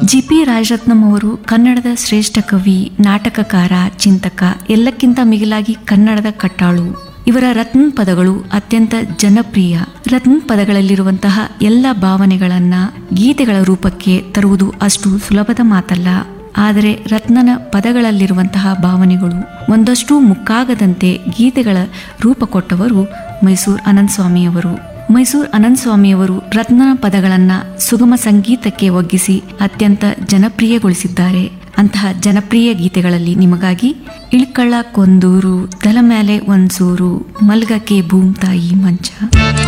G P Rajaratnam ಅವರು ಕನ್ನಡದ ಶ್ರೇಷ್ಠ ಕವಿ ನಾಟಕಕಾರ ಚಿಂತಕ ಎಲ್ಲಕ್ಕಿಂತ ಮಿಗಿಲಾಗಿ ಕನ್ನಡದ ಕಟ್ಟಾಳು ಇವರ ರತ್ನ ಪದಗಳು ಅತ್ಯಂತ ಜನಪ್ರಿಯ ರತ್ನ ಪದಗಳಲ್ಲಿರುವಂತಹ ಎಲ್ಲ ಭಾವನೆಗಳನ್ನ ಗೀತೆಗಳ ರೂಪಕ್ಕೆ ತರುವುದು ಅಷ್ಟು ಸುಲಭದ ಮಾತಲ್ಲ ಆದರೆ ರತ್ನನ ಪದಗಳಲ್ಲಿರುವಂತಹ ಭಾವನೆಗಳು ಒಂದಷ್ಟು ಮುಕ್ಕಾಗದಂತೆ ಗೀತೆಗಳ ರೂಪ ಕೊಟ್ಟವರು ಮೈಸೂರು ಅನಂತ ಸ್ವಾಮಿಯವರು ಮೈಸೂರು ಅನಂತ ಸ್ವಾಮಿಯವರು ರತ್ನನ ಪದಗಳನ್ನ ಸುಗಮ ಸಂಗೀತಕ್ಕೆ ಒಗ್ಗಿಸಿ ಅತ್ಯಂತ ಜನಪ್ರಿಯಗೊಳಿಸಿದ್ದಾರೆ ಅಂತಹ ಜನಪ್ರಿಯ ಗೀತೆಗಳಲ್ಲಿ ನಿಮಗಾಗಿ ಇಳ್ಕಳ್ಳ ಕೊಂದೂರು ತಲ ಮೇಲೆ ಒಂದ್ಸೂರು ಮಲ್ಗಕ್ಕೆ ಭೂಮ್ ತಾಯಿ ಮಂಚ